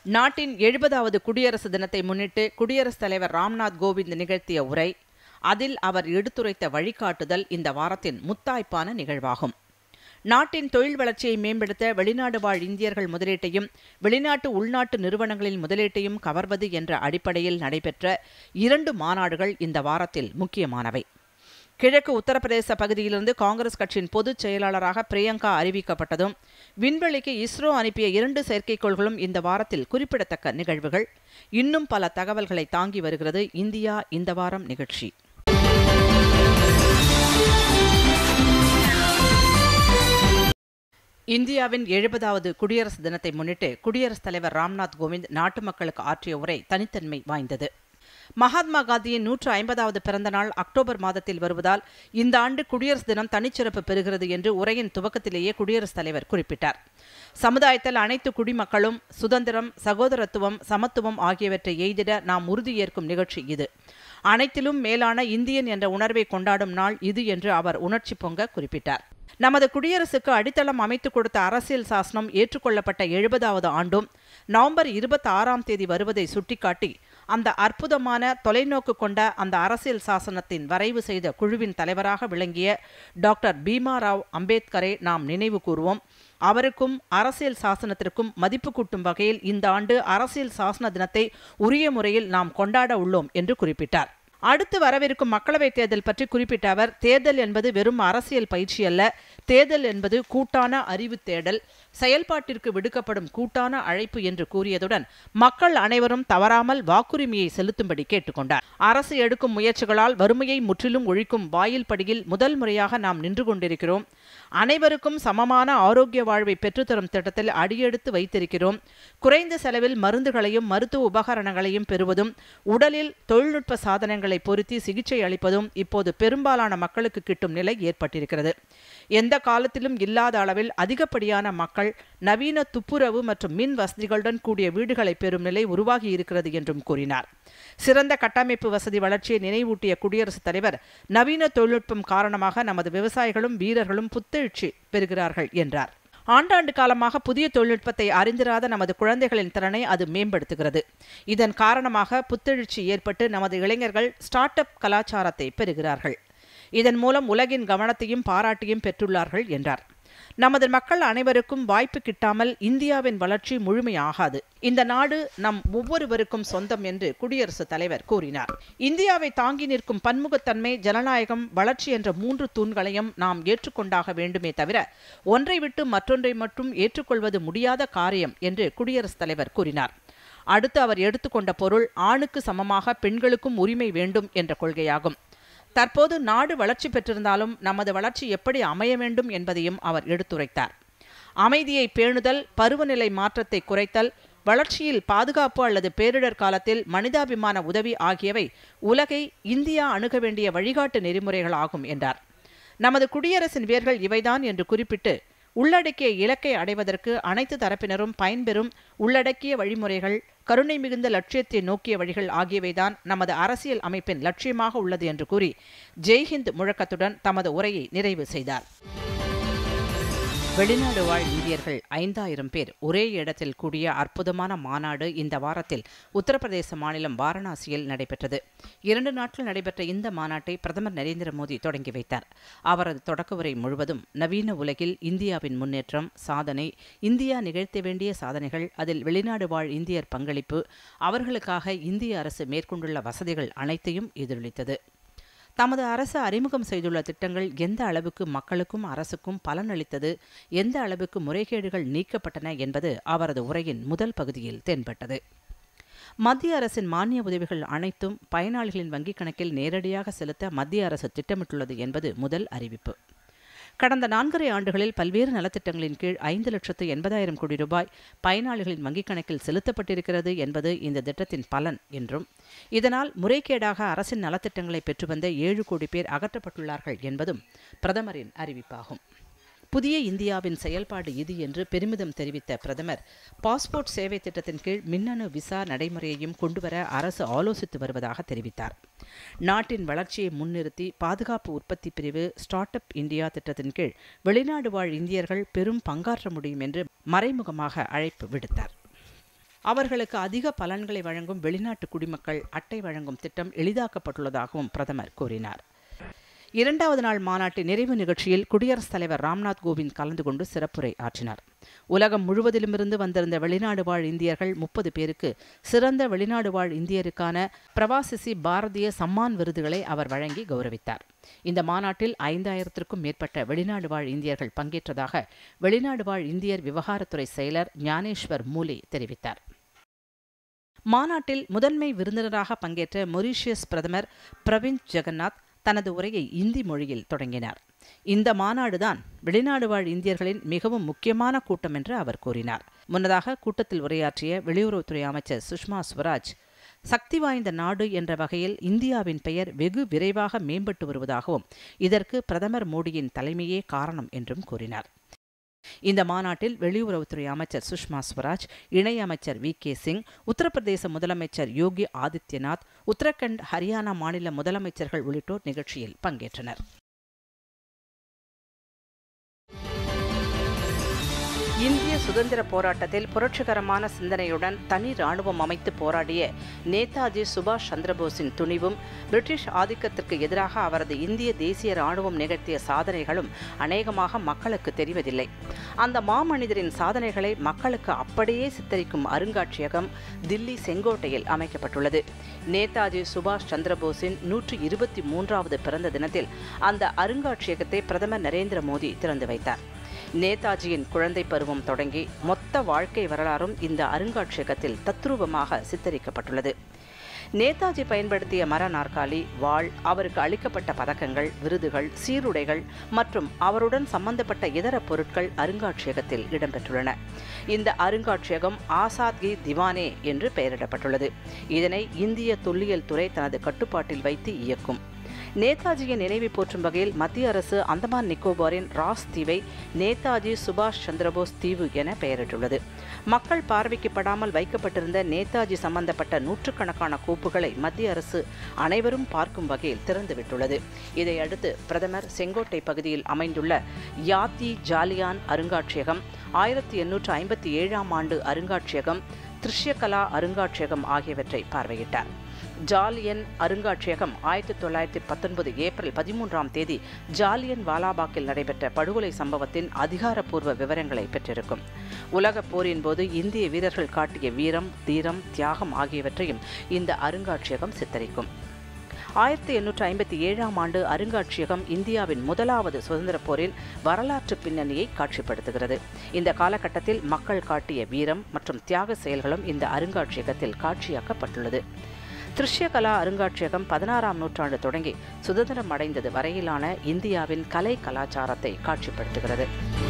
நாட்டின் எழுபதாவது குடியரசு தினத்தை முன்னிட்டு குடியரசுத் தலைவர் ராம்நாத் கோவிந்த் நிகழ்த்திய உரை அதில் அவர் எடுத்துரைத்த வழிகாட்டுதல் இந்த வாரத்தின் முத்தாய்ப்பான நிகழ்வாகும் நாட்டின் தொழில் வளர்ச்சியை மேம்படுத்த வெளிநாடு வாழ் இந்தியர்கள் முதலீட்டையும் வெளிநாட்டு உள்நாட்டு நிறுவனங்களின் முதலீட்டையும் கவர்வது என்ற அடிப்படையில் நடைபெற்ற இரண்டு மாநாடுகள் இந்த வாரத்தில் முக்கியமானவை கிழக்கு உத்தரப்பிரதேச பகுதியிலிருந்து காங்கிரஸ் கட்சியின் பொதுச் செயலாளராக பிரியங்கா அறிவிக்கப்பட்டதும் விண்வெளிக்கு இஸ்ரோ அனுப்பிய இரண்டு செயற்கைக்கோள்களும் இந்த வாரத்தில் குறிப்பிடத்தக்க நிகழ்வுகள் இன்னும் பல தகவல்களை தாங்கி வருகிறது இந்தியா இந்த வாரம் நிகழ்ச்சி இந்தியாவின் எழுபதாவது குடியரசு தினத்தை முன்னிட்டு குடியரசுத் தலைவர் ராம்நாத் கோவிந்த் நாட்டு மக்களுக்கு ஆற்றிய உரை தனித்தன்மை வாய்ந்தது மகாத்மா காந்தியின் நூற்று ஐம்பதாவது பிறந்த நாள் அக்டோபர் மாதத்தில் வருவதால் இந்த ஆண்டு குடியரசு தினம் தனிச்சிறப்பு பெறுகிறது என்று உரையின் துவக்கத்திலேயே குடியரசுத் தலைவர் குறிப்பிட்டார் சமுதாயத்தில் அனைத்து குடிமக்களும் சுதந்திரம் சகோதரத்துவம் சமத்துவம் ஆகியவற்றை எய்திட நாம் உறுதியேற்கும் நிகழ்ச்சி இது அனைத்திலும் மேலான இந்தியன் என்ற உணர்வை கொண்டாடும் நாள் இது என்று அவர் உணர்ச்சி பொங்க குறிப்பிட்டார் நமது குடியரசுக்கு அடித்தளம் அமைத்துக் கொடுத்த அரசியல் சாசனம் ஏற்றுக்கொள்ளப்பட்ட எழுபதாவது ஆண்டும் நவம்பர் இருபத்தி ஆறாம் தேதி வருவதை சுட்டிக்காட்டி அந்த அற்புதமான தொலைநோக்கு கொண்ட அந்த அரசியல் சாசனத்தின் வரைவு செய்த குழுவின் தலைவராக விளங்கிய டாக்டர் பீமாராவ் அம்பேத்கரை நாம் நினைவு கூறுவோம் அவருக்கும் அரசியல் சாசனத்திற்கும் மதிப்பு கூட்டும் வகையில் இந்த ஆண்டு அரசியல் சாசன தினத்தை உரிய முறையில் நாம் கொண்டாட உள்ளோம் என்று குறிப்பிட்டார் அடுத்து வரவிருக்கும் மக்களவைத் தேர்தல் பற்றி குறிப்பிட்ட அவர் தேர்தல் என்பது வெறும் அரசியல் பயிற்சி அல்ல தேர்தல் என்பது கூட்டான அறிவு தேடல் செயல்பாட்டிற்கு விடுக்கப்படும் கூட்டான அழைப்பு என்று கூறியதுடன் மக்கள் அனைவரும் தவறாமல் வாக்குரிமையை செலுத்தும்படி கேட்டுக்கொண்டார் அரசு எடுக்கும் முயற்சிகளால் வறுமையை முற்றிலும் ஒழிக்கும் வாயில் படியில் முதல் முறையாக நாம் நின்று கொண்டிருக்கிறோம் அனைவருக்கும் சமமான ஆரோக்கிய வாழ்வை பெற்றுத்தரும் திட்டத்தில் அடியெடுத்து வைத்திருக்கிறோம் குறைந்த செலவில் மருந்துகளையும் மருத்துவ உபகரணங்களையும் பெறுவதும் உடலில் தொழில்நுட்ப சாதனங்களை பொருத்தி சிகிச்சை அளிப்பதும் இப்போது பெரும்பாலான மக்களுக்கு கிட்டும் நிலை ஏற்பட்டிருக்கிறது எந்த காலத்திலும் இல்லாத அளவில் அதிகப்படியான மக்கள் நவீன துப்புரவு மற்றும் மின் வசதிகளுடன் கூடிய வீடுகளை பெறும் நிலை உருவாகி இருக்கிறது என்றும் கூறினார் சிறந்த கட்டமைப்பு வசதி வளர்ச்சியை நினைவூட்டிய குடியரசுத் தலைவர் நவீன தொழில்நுட்பம் காரணமாக நமது விவசாயிகளும் வீரர்களும் புத்தெழுச்சி பெறுகிறார்கள் என்றார் ஆண்டாண்டு காலமாக புதிய தொழில்நுட்பத்தை அறிந்திராத நமது குழந்தைகளின் திறனை அது மேம்படுத்துகிறது இதன் காரணமாக புத்தெழுச்சி ஏற்பட்டு நமது இளைஞர்கள் ஸ்டார்ட் அப் கலாச்சாரத்தை பெறுகிறார்கள் இதன் மூலம் உலகின் கவனத்தையும் பாராட்டியும் பெற்றுள்ளார்கள் என்றார் நமது மக்கள் அனைவருக்கும் வாய்ப்பு கிட்டாமல் இந்தியாவின் வளர்ச்சி முழுமையாகாது இந்த நாடு நம் ஒவ்வொருவருக்கும் சொந்தம் என்று குடியரசுத் தலைவர் கூறினார் இந்தியாவை தாங்கி நிற்கும் பன்முகத்தன்மை ஜனநாயகம் வளர்ச்சி என்ற மூன்று தூண்களையும் நாம் ஏற்றுக்கொண்டாக வேண்டுமே தவிர ஒன்றை விட்டு மற்றொன்றை மட்டும் ஏற்றுக்கொள்வது முடியாத காரியம் என்று குடியரசுத் தலைவர் கூறினார் அடுத்து அவர் எடுத்துக்கொண்ட பொருள் ஆணுக்கு சமமாக பெண்களுக்கும் உரிமை வேண்டும் என்ற கொள்கையாகும் தற்போது நாடு வளர்ச்சி பெற்றிருந்தாலும் நமது வளர்ச்சி எப்படி அமைய வேண்டும் என்பதையும் அவர் எடுத்துரைத்தார் அமைதியை பேணுதல் பருவநிலை மாற்றத்தை குறைத்தல் வளர்ச்சியில் பாதுகாப்பு அல்லது பேரிடர் காலத்தில் மனிதாபிமான உதவி ஆகியவை உலகை இந்தியா அணுக வேண்டிய வழிகாட்டு நெறிமுறைகள் ஆகும் என்றார் நமது குடியரசின் வேர்கள் இவைதான் என்று குறிப்பிட்டு உள்ளடக்கிய இலக்கை அடைவதற்கு அனைத்து தரப்பினரும் பயன்பெறும் உள்ளடக்கிய வழிமுறைகள் கருணை மிகுந்த லட்சியத்தை நோக்கிய வழிகள் ஆகியவைதான் நமது அரசியல் அமைப்பின் லட்சியமாக உள்ளது என்று கூறி ஜெய்ஹிந்த் முழக்கத்துடன் தமது உரையை நிறைவு செய்தார் வெளிநாடு வாழ் இந்தியர்கள் ஐந்தாயிரம் பேர் ஒரே இடத்தில் கூடிய அற்புதமான மாநாடு இந்த வாரத்தில் உத்தரப்பிரதேச மாநிலம் வாரணாசியில் நடைபெற்றது இரண்டு நாட்கள் நடைபெற்ற இந்த மாநாட்டை பிரதமர் நரேந்திர மோடி தொடங்கி வைத்தார் அவரது தொடக்க உரை முழுவதும் நவீன உலகில் இந்தியாவின் முன்னேற்றம் சாதனை இந்தியா நிகழ்த்த வேண்டிய சாதனைகள் அதில் வெளிநாடு வாழ் இந்தியர் பங்களிப்பு அவர்களுக்காக இந்திய அரசு மேற்கொண்டுள்ள வசதிகள் அனைத்தையும் எதிரொலித்தது தமது அரசு அறிமுகம் செய்துள்ள திட்டங்கள் எந்த அளவுக்கு மக்களுக்கும் அரசுக்கும் பலனளித்தது எந்த அளவுக்கு முறைகேடுகள் நீக்கப்பட்டன என்பது அவரது உரையின் முதல் பகுதியில் தென்பட்டது மத்திய அரசின் மானிய உதவிகள் அனைத்தும் பயனாளிகளின் வங்கிக் கணக்கில் நேரடியாக செலுத்த மத்திய அரசு திட்டமிட்டுள்ளது என்பது முதல் அறிவிப்பு கடந்த நான்கரை ஆண்டுகளில் பல்வேறு நலத்திட்டங்களின் கீழ் ஐந்து லட்சத்து எண்பதாயிரம் கோடி ரூபாய் பயனாளிகளின் வங்கிக் கணக்கில் செலுத்தப்பட்டிருக்கிறது என்பது இந்த திட்டத்தின் பலன் என்றும் இதனால் முறைகேடாக அரசின் நலத்திட்டங்களை பெற்று வந்த ஏழு கோடி பேர் அகற்றப்பட்டுள்ளார்கள் என்பதும் பிரதமரின் அறிவிப்பாகும் புதிய இந்தியாவின் செயல்பாடு இது என்று பெருமிதம் தெரிவித்த பிரதமர் பாஸ்போர்ட் சேவை திட்டத்தின் கீழ் மின்னணு விசா நடைமுறையையும் கொண்டுவர அரசு ஆலோசித்து வருவதாக தெரிவித்தார் நாட்டின் வளர்ச்சியை முன்னிறுத்தி பாதுகாப்பு உற்பத்தி பிரிவு ஸ்டார்ட் அப் இந்தியா திட்டத்தின் கீழ் வெளிநாடு வாழ் இந்தியர்கள் பெரும் பங்காற்ற முடியும் என்று மறைமுகமாக அழைப்பு விடுத்தார் அவர்களுக்கு அதிக பலன்களை வழங்கும் வெளிநாட்டு குடிமக்கள் அட்டை வழங்கும் திட்டம் எளிதாக்கப்பட்டுள்ளதாகவும் பிரதமர் கூறினார் இரண்டாவது நாள் மாநாட்டின் நிறைவு நிகழ்ச்சியில் குடியரசுத் தலைவர் ராம்நாத் கோவிந்த் கலந்து கொண்டு சிறப்புரை ஆற்றினார் உலகம் முழுவதிலுமிருந்து வந்திருந்த வெளிநாடு வாழ் இந்தியர்கள் முப்பது பேருக்கு சிறந்த வெளிநாடு வாழ் இந்தியருக்கான பிரவாசிசி பாரதிய சம்மான் விருதுகளை அவர் வழங்கி கௌரவித்தார் இந்த மாநாட்டில் ஐந்தாயிரத்திற்கும் மேற்பட்ட வெளிநாடு வாழ் இந்தியர்கள் பங்கேற்றதாக வெளிநாடு வாழ் இந்தியர் விவகாரத்துறை செயலர் ஞானேஸ்வர் மூலே தெரிவித்தார் மாநாட்டில் முதன்மை விருந்தினராக பங்கேற்ற மொரீஷியஸ் பிரதமர் பிரவிந்த் ஜெகநாத் தனது உரையை இந்தி மொழியில் தொடங்கினார் இந்த மாநாடுதான் வெளிநாடு வாழ் இந்தியர்களின் மிகவும் முக்கியமான கூட்டம் என்று அவர் கூறினார் முன்னதாக கூட்டத்தில் உரையாற்றிய வெளியுறவுத்துறை அமைச்சர் சுஷ்மா ஸ்வராஜ் சக்தி வாய்ந்த நாடு என்ற வகையில் இந்தியாவின் பெயர் வெகு விரைவாக மேம்பட்டு வருவதாகவும் இதற்கு பிரதமர் மோடியின் தலைமையே காரணம் என்றும் கூறினார் இந்த மாநாட்டில் வெளியுறவுத்துறை அமைச்சர் சுஷ்மா ஸ்வராஜ் இணையமைச்சர் வி கே சிங் உத்தரப்பிரதேச முதலமைச்சர் யோகி ஆதித்யநாத் உத்தரகண்ட் ஹரியானா மாநில முதலமைச்சர்கள் உள்ளிட்டோர் நிகழ்ச்சியில் பங்கேற்றனர் இந்திய சுதந்திர போராட்டத்தில் புரட்சிகரமான சிந்தனையுடன் தனி ராணுவம் அமைத்து போராடிய நேதாஜி சுபாஷ் சந்திரபோஸின் துணிவும் பிரிட்டிஷ் ஆதிக்கத்திற்கு எதிராக அவரது இந்திய தேசிய ராணுவம் நிகழ்த்திய சாதனைகளும் அநேகமாக மக்களுக்கு தெரிவதில்லை அந்த மாமனிதரின் சாதனைகளை மக்களுக்கு அப்படியே சித்தரிக்கும் அருங்காட்சியகம் தில்லி செங்கோட்டையில் அமைக்கப்பட்டுள்ளது நேதாஜி சுபாஷ் சந்திரபோஸின் நூற்றி இருபத்தி மூன்றாவது பிறந்த தினத்தில் அந்த அருங்காட்சியகத்தை பிரதமர் நரேந்திர மோடி திறந்து வைத்தார் நேதாஜியின் குழந்தை பருவம் தொடங்கி மொத்த வாழ்க்கை வரலாறும் இந்த அருங்காட்சியகத்தில் தத்ரூபமாக சித்தரிக்கப்பட்டுள்ளது நேதாஜி பயன்படுத்திய மர நாற்காலி வாள் அவருக்கு அளிக்கப்பட்ட பதக்கங்கள் விருதுகள் சீருடைகள் மற்றும் அவருடன் சம்பந்தப்பட்ட இதர பொருட்கள் அருங்காட்சியகத்தில் இடம்பெற்றுள்ளன இந்த அருங்காட்சியகம் ஆசாத் கி திவானே என்று பெயரிடப்பட்டுள்ளது இதனை இந்திய தொல்லியல் துறை தனது கட்டுப்பாட்டில் வைத்து இயக்கும் நேதாஜியின் நினைவை போற்றும் வகையில் மத்திய அரசு அந்தமான் நிக்கோபாரின் ராஸ் தீவை நேதாஜி சுபாஷ் சந்திரபோஸ் தீவு என பெயரிட்டுள்ளது மக்கள் பார்வைக்கப்படாமல் வைக்கப்பட்டிருந்த நேதாஜி சம்பந்தப்பட்ட நூற்றுக்கணக்கான கோப்புகளை மத்திய அரசு அனைவரும் பார்க்கும் வகையில் திறந்துவிட்டுள்ளது இதையடுத்து பிரதமர் செங்கோட்டை பகுதியில் அமைந்துள்ள யாத்தி ஜாலியான் அருங்காட்சியகம் ஆயிரத்தி எண்ணூற்று ஐம்பத்தி ஏழாம் ஆண்டு அருங்காட்சியகம் திருஷ்யகலா அருங்காட்சியகம் ஆகியவற்றை பார்வையிட்டார் ஜாலியன் அருங்காட்சியகம் ஆயிரத்தி தொள்ளாயிரத்தி பத்தொன்பது ஏப்ரல் பதிமூன்றாம் தேதி ஜாலியன் வாலாபாக்கில் நடைபெற்ற படுகொலை சம்பவத்தின் அதிகாரப்பூர்வ விவரங்களை பெற்றிருக்கும் உலகப் போரின் போது இந்திய வீரர்கள் காட்டிய வீரம் தீரம் தியாகம் ஆகியவற்றையும் இந்த அருங்காட்சியகம் சித்தரிக்கும் ஆயிரத்தி எண்ணூற்று ஐம்பத்தி ஏழாம் ஆண்டு அருங்காட்சியகம் இந்தியாவின் முதலாவது சுதந்திர போரின் வரலாற்று பின்னணியை காட்சிப்படுத்துகிறது இந்த காலகட்டத்தில் மக்கள் காட்டிய வீரம் மற்றும் தியாக செயல்களும் இந்த அருங்காட்சியகத்தில் காட்சியாக்கப்பட்டுள்ளது திருஷ்யகலா அருங்காட்சியகம் பதினாறாம் நூற்றாண்டு தொடங்கி சுதந்திரம் அடைந்தது வரையிலான இந்தியாவின் கலை கலாச்சாரத்தை காட்சிப்படுத்துகிறது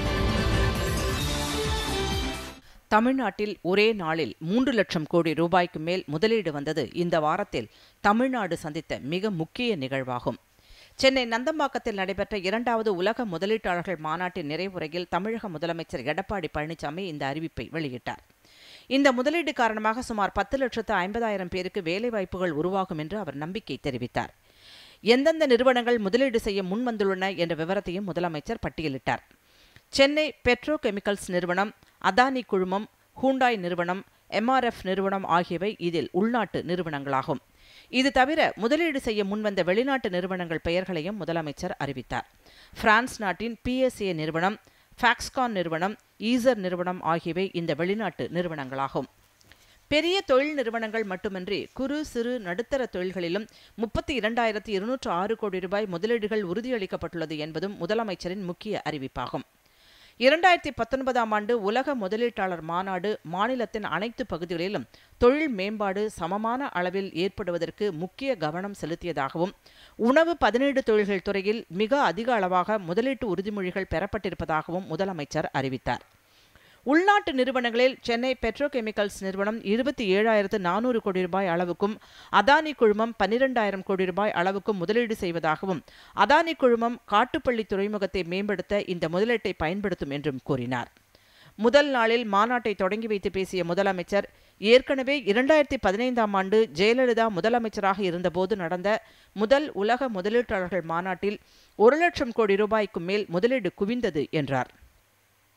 தமிழ்நாட்டில் ஒரே நாளில் மூன்று லட்சம் கோடி ரூபாய்க்கு மேல் முதலீடு வந்தது இந்த வாரத்தில் தமிழ்நாடு சந்தித்த மிக முக்கிய நிகழ்வாகும் சென்னை நந்தம்பாக்கத்தில் நடைபெற்ற இரண்டாவது உலக முதலீட்டாளர்கள் மாநாட்டின் நிறைவுரையில் தமிழக முதலமைச்சர் எடப்பாடி பழனிசாமி இந்த அறிவிப்பை வெளியிட்டார் இந்த முதலீடு காரணமாக சுமார் பத்து லட்சத்து ஐம்பதாயிரம் பேருக்கு வேலைவாய்ப்புகள் உருவாகும் என்று அவர் நம்பிக்கை தெரிவித்தார் எந்தெந்த நிறுவனங்கள் முதலீடு செய்ய முன்வந்துள்ளன என்ற விவரத்தையும் முதலமைச்சர் பட்டியலிட்டார் சென்னை பெட்ரோ கெமிக்கல்ஸ் நிறுவனம் அதானி குழுமம் ஹூண்டாய் நிறுவனம் எம்ஆர்எஃப் நிறுவனம் ஆகியவை இதில் உள்நாட்டு நிறுவனங்களாகும் இது தவிர முதலீடு செய்ய முன்வந்த வெளிநாட்டு நிறுவனங்கள் பெயர்களையும் முதலமைச்சர் அறிவித்தார் பிரான்ஸ் நாட்டின் பிஎஸ்ஏ நிறுவனம் ஃபாக்ஸ்கான் நிறுவனம் ஈசர் நிறுவனம் ஆகியவை இந்த வெளிநாட்டு நிறுவனங்களாகும் பெரிய தொழில் நிறுவனங்கள் மட்டுமின்றி குறு சிறு நடுத்தர தொழில்களிலும் முப்பத்தி இரண்டாயிரத்தி இருநூற்று ஆறு கோடி ரூபாய் முதலீடுகள் உறுதியளிக்கப்பட்டுள்ளது என்பதும் முதலமைச்சரின் முக்கிய அறிவிப்பாகும் இரண்டாயிரத்தி பத்தொன்பதாம் ஆண்டு உலக முதலீட்டாளர் மாநாடு மாநிலத்தின் அனைத்து பகுதிகளிலும் தொழில் மேம்பாடு சமமான அளவில் ஏற்படுவதற்கு முக்கிய கவனம் செலுத்தியதாகவும் உணவு பதினேழு தொழில்கள் துறையில் மிக அதிக அளவாக முதலீட்டு உறுதிமொழிகள் பெறப்பட்டிருப்பதாகவும் முதலமைச்சர் அறிவித்தார் உள்நாட்டு நிறுவனங்களில் சென்னை பெட்ரோகெமிக்கல்ஸ் நிறுவனம் இருபத்தி ஏழாயிரத்து நானூறு கோடி ரூபாய் அளவுக்கும் அதானி குழுமம் பன்னிரெண்டாயிரம் கோடி ரூபாய் அளவுக்கும் முதலீடு செய்வதாகவும் அதானி குழுமம் காட்டுப்பள்ளி துறைமுகத்தை மேம்படுத்த இந்த முதலீட்டை பயன்படுத்தும் என்றும் கூறினார் முதல் நாளில் மாநாட்டை தொடங்கி வைத்து பேசிய முதலமைச்சர் ஏற்கனவே இரண்டாயிரத்தி பதினைந்தாம் ஆண்டு ஜெயலலிதா முதலமைச்சராக இருந்தபோது நடந்த முதல் உலக முதலீட்டாளர்கள் மாநாட்டில் ஒரு லட்சம் கோடி ரூபாய்க்கு மேல் முதலீடு குவிந்தது என்றார்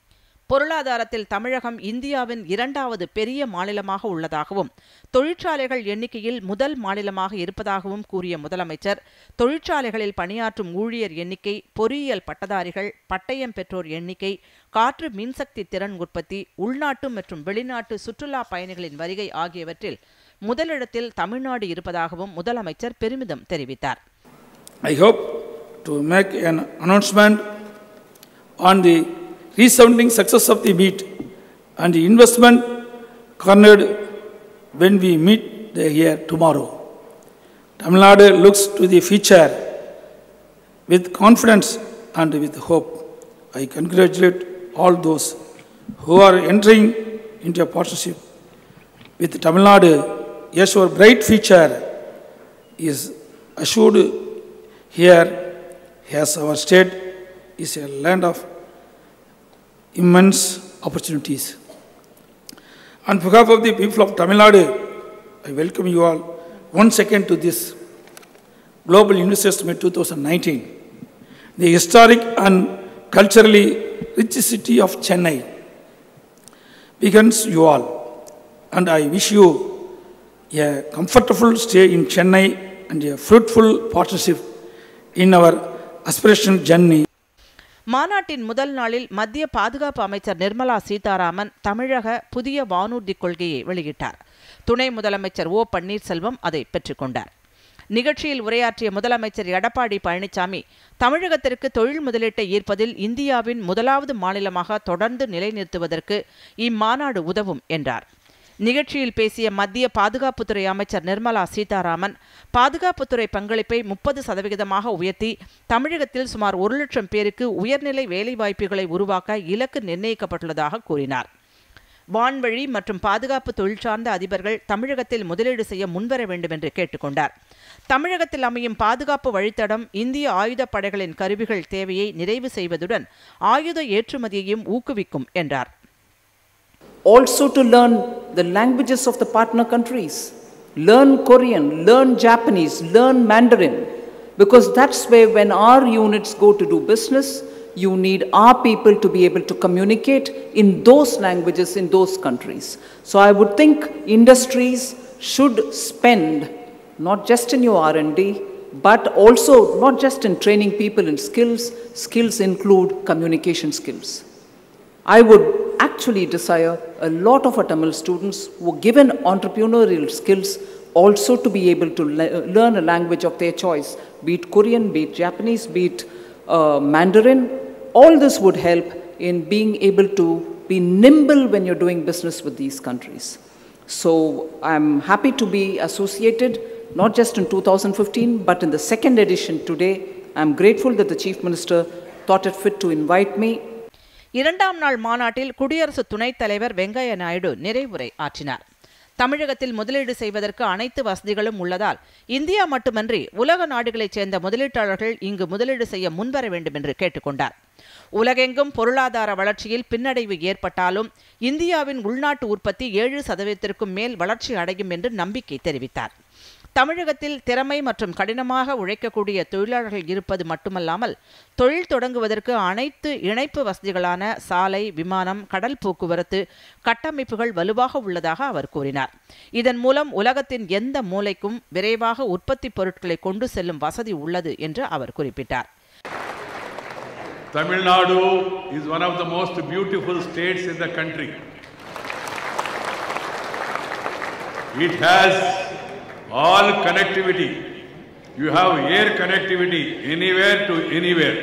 பொருளாதாரத்தில் தமிழகம் இந்தியாவின் இரண்டாவது பெரிய மாநிலமாக உள்ளதாகவும் தொழிற்சாலைகள் எண்ணிக்கையில் முதல் மாநிலமாக இருப்பதாகவும் கூறிய முதலமைச்சர் தொழிற்சாலைகளில் பணியாற்றும் ஊழியர் எண்ணிக்கை பொறியியல் பட்டதாரிகள் பட்டயம் பெற்றோர் எண்ணிக்கை காற்று மின்சக்தி திறன் உற்பத்தி உள்நாட்டு மற்றும் வெளிநாட்டு சுற்றுலா பயணிகளின் வருகை ஆகியவற்றில் முதலிடத்தில் தமிழ்நாடு இருப்பதாகவும் முதலமைச்சர் பெருமிதம் தெரிவித்தார் I hope to make an announcement on the resounding success of the meet and the investment cornered when we meet the here tomorrow. Tamil Nadu looks to the future with confidence and with hope. I congratulate all those who are entering into a partnership with Tamil Nadu. Yes, our bright future is assured here as our state is a land of immense opportunities. On behalf of the people of Tamil Nadu, I welcome you all once again to this Global Investor Summit 2019. The historic and culturally rich city of Chennai begins you all, and I wish you a comfortable stay in Chennai and a fruitful partnership in our aspiration journey. மாநாட்டின் முதல் நாளில் மத்திய பாதுகாப்பு அமைச்சர் நிர்மலா சீதாராமன் தமிழக புதிய வானூர்தி கொள்கையை வெளியிட்டார் துணை முதலமைச்சர் ஓ பன்னீர்செல்வம் அதை பெற்றுக்கொண்டார் நிகழ்ச்சியில் உரையாற்றிய முதலமைச்சர் எடப்பாடி பழனிசாமி தமிழகத்திற்கு தொழில் முதலீட்டை ஈர்ப்பதில் இந்தியாவின் முதலாவது மாநிலமாக தொடர்ந்து நிலைநிறுத்துவதற்கு இம்மாநாடு உதவும் என்றார் நிகழ்ச்சியில் பேசிய மத்திய பாதுகாப்புத்துறை அமைச்சர் நிர்மலா சீதாராமன் பாதுகாப்புத்துறை பங்களிப்பை முப்பது சதவிகிதமாக உயர்த்தி தமிழகத்தில் சுமார் ஒரு லட்சம் பேருக்கு உயர்நிலை வேலைவாய்ப்புகளை உருவாக்க இலக்கு நிர்ணயிக்கப்பட்டுள்ளதாக கூறினார் வான்வழி மற்றும் பாதுகாப்பு தொழில் சார்ந்த அதிபர்கள் தமிழகத்தில் முதலீடு செய்ய முன்வர வேண்டும் என்று கேட்டுக்கொண்டார் தமிழகத்தில் அமையும் பாதுகாப்பு வழித்தடம் இந்திய ஆயுதப் படைகளின் கருவிகள் தேவையை நிறைவு செய்வதுடன் ஆயுத ஏற்றுமதியையும் ஊக்குவிக்கும் என்றார் also to learn the languages of the partner countries. Learn Korean, learn Japanese, learn Mandarin, because that's where, when our units go to do business, you need our people to be able to communicate in those languages in those countries. So I would think industries should spend not just in your R&D, but also not just in training people in skills, skills include communication skills. I would actually desire a lot of our Tamil students who are given entrepreneurial skills also to be able to le- learn a language of their choice, be it Korean, be it Japanese, be it uh, Mandarin. All this would help in being able to be nimble when you're doing business with these countries. So I'm happy to be associated, not just in 2015, but in the second edition today. I'm grateful that the Chief Minister thought it fit to invite me இரண்டாம் நாள் மாநாட்டில் குடியரசு துணைத் தலைவர் வெங்கையா நாயுடு நிறைவுரை ஆற்றினார் தமிழகத்தில் முதலீடு செய்வதற்கு அனைத்து வசதிகளும் உள்ளதால் இந்தியா மட்டுமன்றி உலக நாடுகளைச் சேர்ந்த முதலீட்டாளர்கள் இங்கு முதலீடு செய்ய முன்வர வேண்டும் என்று கேட்டுக்கொண்டார் உலகெங்கும் பொருளாதார வளர்ச்சியில் பின்னடைவு ஏற்பட்டாலும் இந்தியாவின் உள்நாட்டு உற்பத்தி ஏழு சதவீதத்திற்கும் மேல் வளர்ச்சி அடையும் என்று நம்பிக்கை தெரிவித்தார் தமிழகத்தில் திறமை மற்றும் கடினமாக உழைக்கக்கூடிய தொழிலாளர்கள் இருப்பது மட்டுமல்லாமல் தொழில் தொடங்குவதற்கு அனைத்து இணைப்பு வசதிகளான சாலை விமானம் கடல் போக்குவரத்து கட்டமைப்புகள் வலுவாக உள்ளதாக அவர் கூறினார் இதன் மூலம் உலகத்தின் எந்த மூலைக்கும் விரைவாக உற்பத்தி பொருட்களை கொண்டு செல்லும் வசதி உள்ளது என்று அவர் குறிப்பிட்டார் Tamil Nadu is one of the most beautiful states in the country. It has all connectivity. You have air connectivity anywhere to anywhere.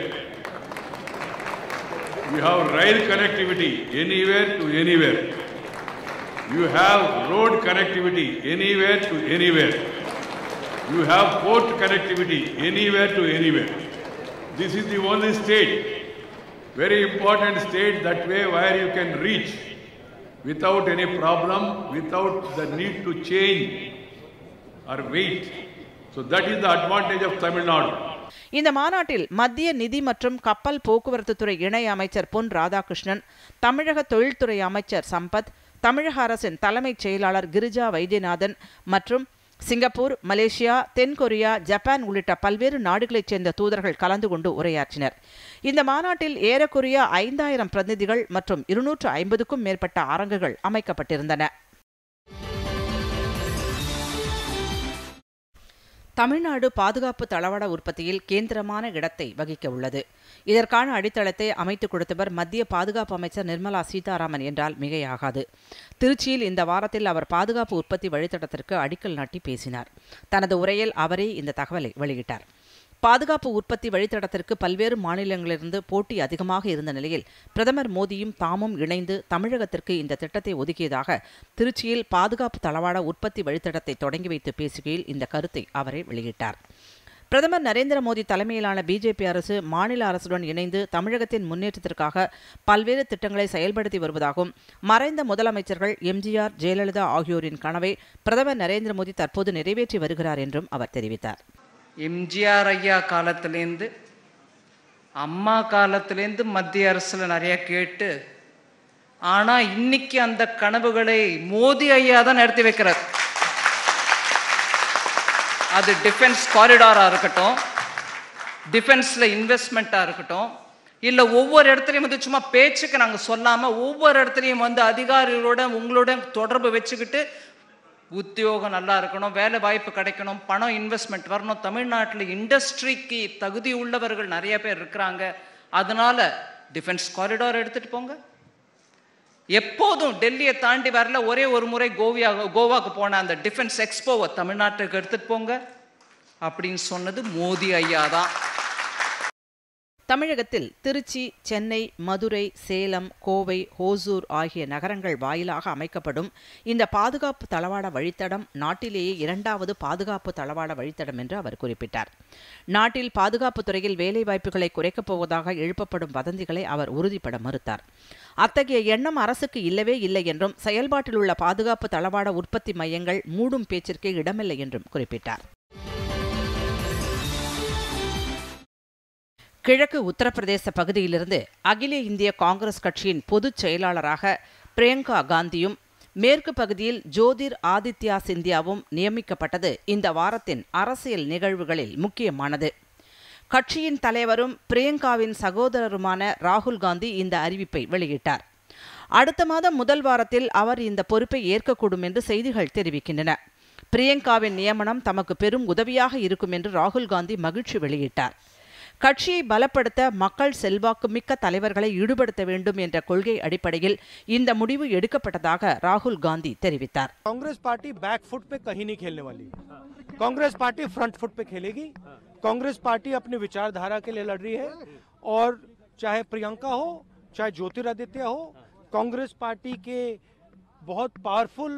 You have rail connectivity anywhere to anywhere. You have road connectivity anywhere to anywhere. You have port connectivity anywhere to anywhere. This is the only state, very important state that way where you can reach without any problem, without the need to change or wait. So that is the advantage of Tamil Nadu. இந்த மாநாட்டில் மத்திய நிதி மற்றும் கப்பல் போக்குவரத்து துறை இணை அமைச்சர் பொன் ராதாகிருஷ்ணன் தமிழக தொழில்துறை அமைச்சர் சம்பத் தமிழக அரசின் தலைமைச் செயலாளர் கிரிஜா வைத்தியநாதன் மற்றும் சிங்கப்பூர் மலேசியா தென்கொரியா ஜப்பான் உள்ளிட்ட பல்வேறு நாடுகளைச் சேர்ந்த தூதர்கள் கலந்து கொண்டு உரையாற்றினர் இந்த மாநாட்டில் ஏறக்குறைய ஐந்தாயிரம் பிரதிநிதிகள் மற்றும் இருநூற்று ஐம்பதுக்கும் மேற்பட்ட அரங்குகள் அமைக்கப்பட்டிருந்தன தமிழ்நாடு பாதுகாப்பு தளவாட உற்பத்தியில் கேந்திரமான இடத்தை வகிக்க உள்ளது இதற்கான அடித்தளத்தை அமைத்துக் கொடுத்தவர் மத்திய பாதுகாப்பு அமைச்சர் நிர்மலா சீதாராமன் என்றால் மிகையாகாது திருச்சியில் இந்த வாரத்தில் அவர் பாதுகாப்பு உற்பத்தி வழித்தடத்திற்கு அடிக்கல் நாட்டி பேசினார் தனது உரையில் அவரே இந்த தகவலை வெளியிட்டார் பாதுகாப்பு உற்பத்தி வழித்தடத்திற்கு பல்வேறு மாநிலங்களிலிருந்து போட்டி அதிகமாக இருந்த நிலையில் பிரதமர் மோடியும் தாமும் இணைந்து தமிழகத்திற்கு இந்த திட்டத்தை ஒதுக்கியதாக திருச்சியில் பாதுகாப்பு தளவாட உற்பத்தி வழித்தடத்தை தொடங்கி வைத்து பேசுகையில் இந்த கருத்தை அவரே வெளியிட்டார் பிரதமர் நரேந்திர மோடி தலைமையிலான பிஜேபி அரசு மாநில அரசுடன் இணைந்து தமிழகத்தின் முன்னேற்றத்திற்காக பல்வேறு திட்டங்களை செயல்படுத்தி வருவதாகவும் மறைந்த முதலமைச்சர்கள் எம்ஜிஆர் ஜெயலலிதா ஆகியோரின் கனவை பிரதமர் நரேந்திர மோடி தற்போது நிறைவேற்றி வருகிறார் என்றும் அவர் தெரிவித்தார் எம்ஜிஆர் ஐயா காலத்துலேருந்து அம்மா காலத்துலேருந்து மத்திய அரசில் நிறைய கேட்டு ஆனால் இன்னைக்கு அந்த கனவுகளை மோடி ஐயா தான் நடத்தி வைக்கிறார் அது டிஃபென்ஸ் காரிடாராக இருக்கட்டும் டிஃபென்ஸில் இன்வெஸ்ட்மெண்ட்டாக இருக்கட்டும் இல்லை ஒவ்வொரு இடத்துலையும் வந்து சும்மா பேச்சுக்கு நாங்கள் சொல்லாமல் ஒவ்வொரு இடத்துலையும் வந்து அதிகாரிகளோட உங்களோட தொடர்பு வச்சுக்கிட்டு உத்தியோகம் நல்லா இருக்கணும் வேலை வாய்ப்பு கிடைக்கணும் பணம் இன்வெஸ்ட்மெண்ட் வரணும் தமிழ்நாட்டில் இண்டஸ்ட்ரிக்கு தகுதி உள்ளவர்கள் நிறைய பேர் இருக்கிறாங்க அதனால டிஃபென்ஸ் காரிடார் எடுத்துட்டு போங்க எப்போதும் டெல்லியை தாண்டி வரல ஒரே ஒரு முறை கோவியா கோவாக்கு போன அந்த டிஃபென்ஸ் எக்ஸ்போவை தமிழ்நாட்டுக்கு எடுத்துட்டு போங்க அப்படின்னு சொன்னது மோடி ஐயா தான் தமிழகத்தில் திருச்சி சென்னை மதுரை சேலம் கோவை ஹோசூர் ஆகிய நகரங்கள் வாயிலாக அமைக்கப்படும் இந்த பாதுகாப்பு தளவாட வழித்தடம் நாட்டிலேயே இரண்டாவது பாதுகாப்பு தளவாட வழித்தடம் என்று அவர் குறிப்பிட்டார் நாட்டில் பாதுகாப்பு துறையில் வேலைவாய்ப்புகளை குறைக்கப் போவதாக எழுப்பப்படும் வதந்திகளை அவர் உறுதிப்பட மறுத்தார் அத்தகைய எண்ணம் அரசுக்கு இல்லவே இல்லை என்றும் செயல்பாட்டில் உள்ள பாதுகாப்பு தளவாட உற்பத்தி மையங்கள் மூடும் பேச்சிற்கே இடமில்லை என்றும் குறிப்பிட்டார் கிழக்கு உத்தரப்பிரதேச பகுதியிலிருந்து அகில இந்திய காங்கிரஸ் கட்சியின் பொதுச் செயலாளராக பிரியங்கா காந்தியும் மேற்கு பகுதியில் ஜோதிர் ஆதித்யா சிந்தியாவும் நியமிக்கப்பட்டது இந்த வாரத்தின் அரசியல் நிகழ்வுகளில் முக்கியமானது கட்சியின் தலைவரும் பிரியங்காவின் சகோதரருமான ராகுல் காந்தி இந்த அறிவிப்பை வெளியிட்டார் அடுத்த மாதம் முதல் வாரத்தில் அவர் இந்த பொறுப்பை ஏற்கக்கூடும் என்று செய்திகள் தெரிவிக்கின்றன பிரியங்காவின் நியமனம் தமக்கு பெரும் உதவியாக இருக்கும் என்று ராகுல் காந்தி மகிழ்ச்சி வெளியிட்டார் கட்சியை பலப்படுத்த மக்கள் செல்வாக்கு மிக்க தலைவர்களை ஈடுபடுத்த வேண்டும் என்ற கொள்கை அடிப்படையில் இந்த முடிவு எடுக்கப்பட்டதாக ராகுல் காந்தி தெரிவித்தார் कांग्रेस पार्टी बैक फुट पे कहीं नहीं खेलने वाली कांग्रेस पार्टी फ्रंट फुट पे खेलेगी कांग्रेस पार्टी अपनी विचारधारा के लिए लड़ रही है और चाहे प्रियंका हो चाहे ज्योतिरादित्य हो कांग्रेस पार्टी के बहुत पावरफुल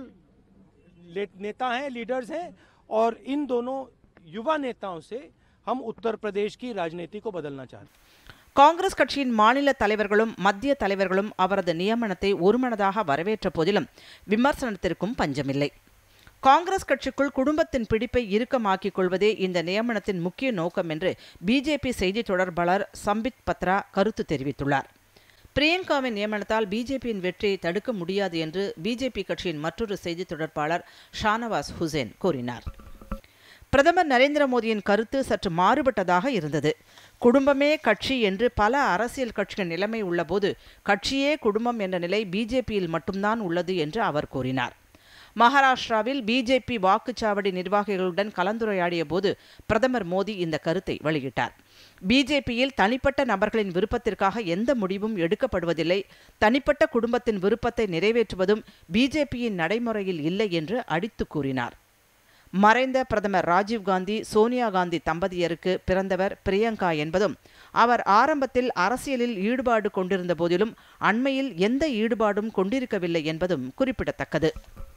नेता हैं लीडर्स हैं और इन दोनों युवा नेताओं से हम उत्तर प्रदेश की राजनीति को बदलना चाहते हैं காங்கிரஸ் கட்சியின் மாநில தலைவர்களும் மத்திய தலைவர்களும் அவரது நியமனத்தை ஒருமனதாக வரவேற்ற போதிலும் விமர்சனத்திற்கும் பஞ்சமில்லை காங்கிரஸ் கட்சிக்குள் குடும்பத்தின் பிடிப்பை இறுக்கமாக்கிக் கொள்வதே இந்த நியமனத்தின் முக்கிய நோக்கம் என்று பிஜேபி செய்தி தொடர்பாளர் சம்பித் பத்ரா கருத்து தெரிவித்துள்ளார் பிரியங்காவின் நியமனத்தால் பிஜேபியின் வெற்றியை தடுக்க முடியாது என்று பிஜேபி கட்சியின் மற்றொரு செய்தி தொடர்பாளர் ஷானவாஸ் ஹுசேன் கூறினார் பிரதமர் நரேந்திர மோடியின் கருத்து சற்று மாறுபட்டதாக இருந்தது குடும்பமே கட்சி என்று பல அரசியல் கட்சிகள் நிலைமை உள்ளபோது கட்சியே குடும்பம் என்ற நிலை பிஜேபியில் மட்டும்தான் உள்ளது என்று அவர் கூறினார் மகாராஷ்டிராவில் பிஜேபி வாக்குச்சாவடி நிர்வாகிகளுடன் கலந்துரையாடிய போது பிரதமர் மோடி இந்த கருத்தை வெளியிட்டார் பிஜேபியில் தனிப்பட்ட நபர்களின் விருப்பத்திற்காக எந்த முடிவும் எடுக்கப்படுவதில்லை தனிப்பட்ட குடும்பத்தின் விருப்பத்தை நிறைவேற்றுவதும் பிஜேபியின் நடைமுறையில் இல்லை என்று அடித்து கூறினார் மறைந்த பிரதமர் ராஜீவ்காந்தி சோனியா காந்தி தம்பதியருக்கு பிறந்தவர் பிரியங்கா என்பதும் அவர் ஆரம்பத்தில் அரசியலில் ஈடுபாடு கொண்டிருந்த போதிலும் அண்மையில் எந்த ஈடுபாடும் கொண்டிருக்கவில்லை என்பதும் குறிப்பிடத்தக்கது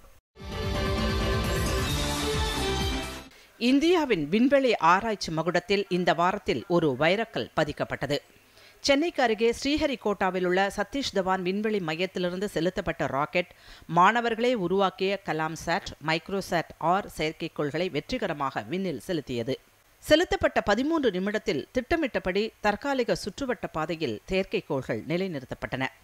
இந்தியாவின் விண்வெளி ஆராய்ச்சி மகுடத்தில் இந்த வாரத்தில் ஒரு வைரக்கல் பதிக்கப்பட்டது சென்னைக்கு அருகே ஸ்ரீஹரிகோட்டாவில் உள்ள சதீஷ் தவான் விண்வெளி மையத்திலிருந்து செலுத்தப்பட்ட ராக்கெட் மாணவர்களே உருவாக்கிய கலாம் சாட் மைக்ரோசாட் ஆர் செயற்கைக்கோள்களை வெற்றிகரமாக விண்ணில் செலுத்தியது செலுத்தப்பட்ட பதிமூன்று நிமிடத்தில் திட்டமிட்டபடி தற்காலிக சுற்றுவட்ட பாதையில் செயற்கைக்கோள்கள் நிலைநிறுத்தப்பட்டன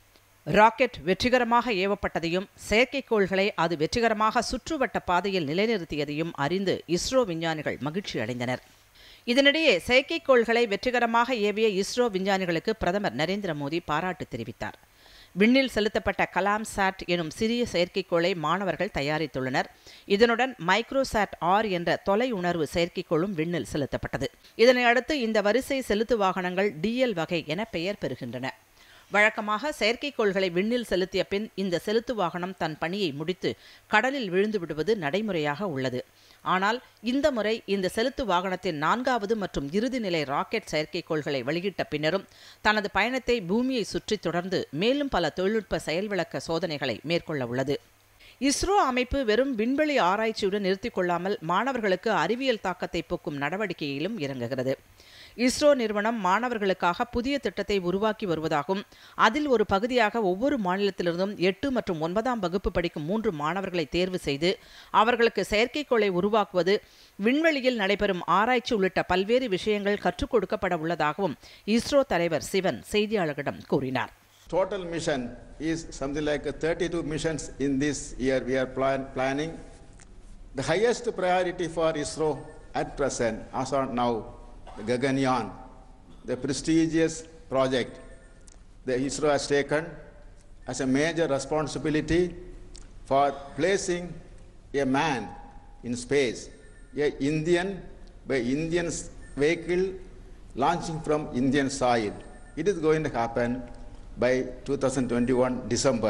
ராக்கெட் வெற்றிகரமாக ஏவப்பட்டதையும் செயற்கைக்கோள்களை அது வெற்றிகரமாக சுற்றுவட்ட பாதையில் நிலைநிறுத்தியதையும் அறிந்து இஸ்ரோ விஞ்ஞானிகள் மகிழ்ச்சி அடைந்தனர் இதனிடையே செயற்கைக்கோள்களை வெற்றிகரமாக ஏவிய இஸ்ரோ விஞ்ஞானிகளுக்கு பிரதமர் நரேந்திர மோடி பாராட்டு தெரிவித்தார் விண்ணில் செலுத்தப்பட்ட கலாம் சாட் எனும் சிறிய செயற்கைக்கோளை மாணவர்கள் தயாரித்துள்ளனர் இதனுடன் மைக்ரோசாட் ஆர் என்ற தொலை உணர்வு செயற்கைக்கோளும் விண்ணில் செலுத்தப்பட்டது இதனை அடுத்து இந்த வரிசை செலுத்து வாகனங்கள் டிஎல் வகை என பெயர் பெறுகின்றன வழக்கமாக செயற்கைக்கோள்களை விண்ணில் செலுத்திய பின் இந்த செலுத்து வாகனம் தன் பணியை முடித்து கடலில் விழுந்து விடுவது நடைமுறையாக உள்ளது ஆனால் இந்த முறை இந்த செலுத்து வாகனத்தின் நான்காவது மற்றும் இறுதி நிலை ராக்கெட் செயற்கைக்கோள்களை வெளியிட்ட பின்னரும் தனது பயணத்தை பூமியை சுற்றி தொடர்ந்து மேலும் பல தொழில்நுட்ப செயல்விளக்க சோதனைகளை மேற்கொள்ள உள்ளது இஸ்ரோ அமைப்பு வெறும் விண்வெளி ஆராய்ச்சியுடன் நிறுத்திக் கொள்ளாமல் மாணவர்களுக்கு அறிவியல் தாக்கத்தை போக்கும் நடவடிக்கையிலும் இறங்குகிறது இஸ்ரோ நிறுவனம் மாணவர்களுக்காக புதிய திட்டத்தை உருவாக்கி வருவதாகவும் அதில் ஒரு பகுதியாக ஒவ்வொரு மாநிலத்திலிருந்தும் எட்டு மற்றும் ஒன்பதாம் வகுப்பு படிக்கும் மூன்று மாணவர்களை தேர்வு செய்து அவர்களுக்கு செயற்கைக்கோளை உருவாக்குவது விண்வெளியில் நடைபெறும் ஆராய்ச்சி உள்ளிட்ட பல்வேறு விஷயங்கள் கற்றுக் கொடுக்கப்பட உள்ளதாகவும் இஸ்ரோ தலைவர் சிவன் செய்தியாளர்களிடம் கூறினார் Total mission is something like 32 missions in this year we are plan, planning. The highest priority for ISRO at present, as on now, the Gaganyaan, the prestigious project the ISRO has taken as a major responsibility for placing a man in space, a Indian by Indian vehicle launching from Indian soil. It is going to happen by 2021 December.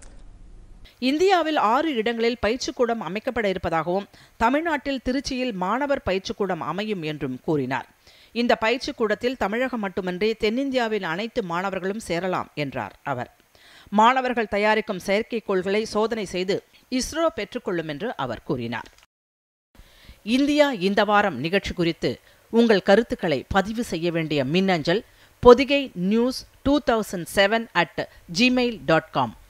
இந்தியாவில் ஆறு இடங்களில் பயிற்சிக்கூடம் அமைக்கப்பட இருப்பதாகவும் தமிழ்நாட்டில் திருச்சியில் மாணவர் பயிற்சிக்கூடம் அமையும் என்றும் கூறினார் இந்த பயிற்சிக்கூடத்தில் தமிழகம் மட்டுமின்றி தென்னிந்தியாவின் அனைத்து மாணவர்களும் சேரலாம் என்றார் அவர் மாணவர்கள் தயாரிக்கும் செயற்கைக்கோள்களை சோதனை செய்து இஸ்ரோ பெற்றுக்கொள்ளும் என்று அவர் கூறினார் இந்தியா இந்த வாரம் நிகழ்ச்சி குறித்து உங்கள் கருத்துக்களை பதிவு செய்ய வேண்டிய மின்னஞ்சல் Podhigai news two thousand seven at Gmail dot com